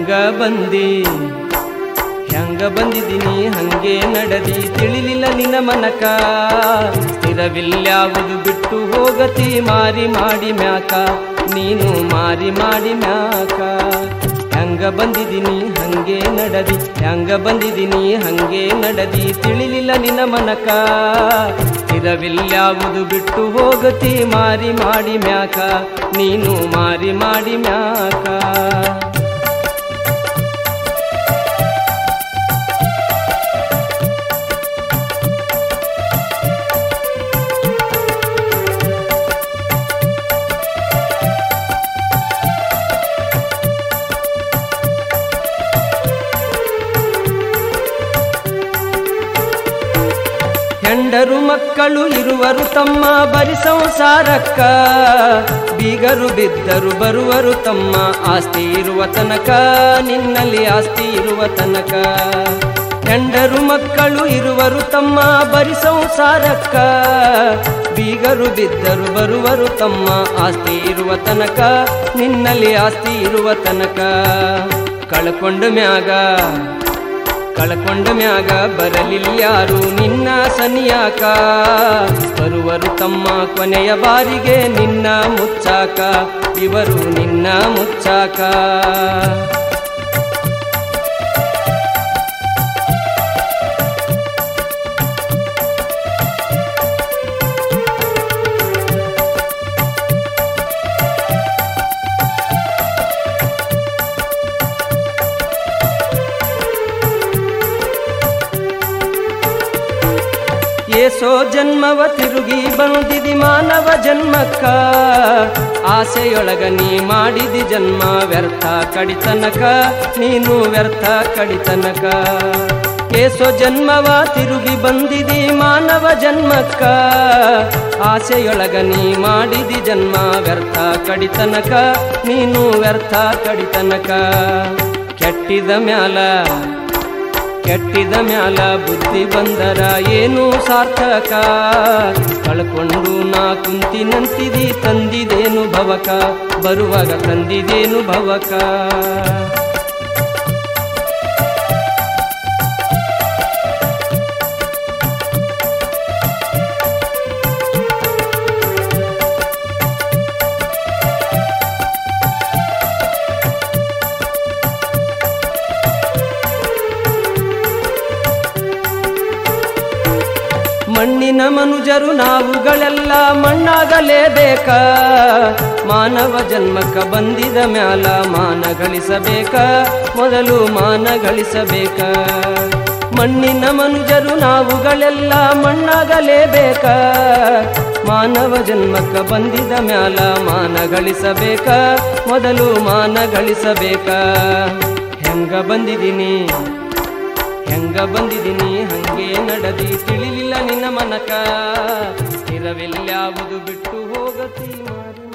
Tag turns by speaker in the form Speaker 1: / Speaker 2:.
Speaker 1: ಹೆಂಗ ಬಂದಿ ಹೆಂಗ ಬಂದಿದ್ದೀನಿ ಹಂಗೆ ನಡದಿ ತಿಳಿಲಿಲ್ಲ ನಿನ್ನ ಮನಕ ಸ್ಥಿರವಿಲ್ಯಾವುದು ಬಿಟ್ಟು ಹೋಗತಿ ಮಾರಿ ಮಾಡಿ ಮ್ಯಾಕ ನೀನು ಮಾರಿ ಮಾಡಿ ಮ್ಯಾಕ ಹೆಂಗ ಬಂದಿದ್ದೀನಿ ಹಂಗೆ ನಡದಿ ಹೆಂಗ ಬಂದಿದ್ದೀನಿ ಹಂಗೆ ನಡದಿ ತಿಳಿಲಿಲ್ಲ ನಿನ್ನ ಮನಕ ಸ್ಥಿರವಿಲ್ಯಾವುದು ಬಿಟ್ಟು ಹೋಗತಿ ಮಾರಿ ಮಾಡಿ ಮ್ಯಾಕ ನೀನು ಮಾರಿ ಮಾಡಿ ಮ್ಯಾಕ ಹೆಂಡರು ಮಕ್ಕಳು ಇರುವರು ತಮ್ಮ ಬರಿ ಸಂಸಾರಕ್ಕ ಬೀಗರು ಬಿದ್ದರು ಬರುವರು ತಮ್ಮ ಆಸ್ತಿ ಇರುವ ತನಕ ನಿನ್ನಲ್ಲಿ ಆಸ್ತಿ ಇರುವ ತನಕ ಹೆಂಡರು ಮಕ್ಕಳು ಇರುವರು ತಮ್ಮ ಬರಿ ಸಂಸಾರಕ್ಕ ಬೀಗರು ಬಿದ್ದರು ಬರುವರು ತಮ್ಮ ಆಸ್ತಿ ಇರುವ ತನಕ ನಿನ್ನಲ್ಲಿ ಆಸ್ತಿ ಇರುವ ತನಕ ಕಳ್ಕೊಂಡ ಮ್ಯಾಗ ಕಳ್ಕೊಂಡ ಮ್ಯಾಗ ಬರಲಿಲ್ಯಾರು ನಿನ್ನ ಸನಿಯಾಕ ಬರುವರು ತಮ್ಮ ಕೊನೆಯ ಬಾರಿಗೆ ನಿನ್ನ ಮುಚ್ಚಾಕ ಇವರು ನಿನ್ನ ಮುಚ್ಚಾಕ ಏಸೋ ಜನ್ಮವ ತಿರುಗಿ ಬಂದಿದಿ ಮಾನವ ಜನ್ಮಕ್ಕ ಆಸೆಯೊಳಗ ನೀ ಮಾಡಿದಿ ಜನ್ಮ ವ್ಯರ್ಥ ಕಡಿತನಕ ನೀನು ವ್ಯರ್ಥ ಕಡಿತನಕ ಏಸೋ ಜನ್ಮವ ತಿರುಗಿ ಬಂದಿದಿ ಮಾನವ ಜನ್ಮಕ್ಕ ಆಸೆಯೊಳಗ ನೀ ಮಾಡಿದಿ ಜನ್ಮ ವ್ಯರ್ಥ ಕಡಿತನಕ ನೀನು ವ್ಯರ್ಥ ಕಡಿತನಕ ಕೆಟ್ಟಿದ ಮ್ಯಾಲ ಕೆಟ್ಟಿದ ಮ್ಯಾಲ ಬುದ್ಧಿ ಬಂದರ ಏನು ಸಾರ್ಥಕ ಕಳ್ಕೊಂಡು ನಾ ಕುಂತಿನಂತಿದಿ ತಂದಿದೇನು ಭವಕ ಬರುವಾಗ ತಂದಿದೇನು ಭವಕ ಮಣ್ಣಿನ ಮನುಜರು ನಾವುಗಳೆಲ್ಲ ಮಣ್ಣಾಗಲೇಬೇಕ ಮಾನವ ಜನ್ಮಕ್ಕ ಬಂದಿದ ಮ್ಯಾಲ ಮಾನ ಗಳಿಸಬೇಕ ಮೊದಲು ಮಾನ ಗಳಿಸಬೇಕ ಮಣ್ಣಿನ ಮನುಜರು ನಾವುಗಳೆಲ್ಲ ಮಣ್ಣಾಗಲೇಬೇಕ ಮಾನವ ಜನ್ಮಕ್ಕ ಬಂದಿದ ಮ್ಯಾಲ ಮಾನ ಗಳಿಸಬೇಕ ಮೊದಲು ಮಾನ ಗಳಿಸಬೇಕ ಹೆಂಗ ಬಂದಿದ್ದೀನಿ ಹೆಂಗ ಬಂದಿದ್ದೀನಿ ಹಂಗೆ ನಡದಿ ತಿಳಿಲಿಲ್ಲ ನಿನ್ನ ಮನಕ ಸ್ಥಿರವಿಲ್ಯಾವುದು ಬಿಟ್ಟು ಹೋಗತಿ ಮಾರಿ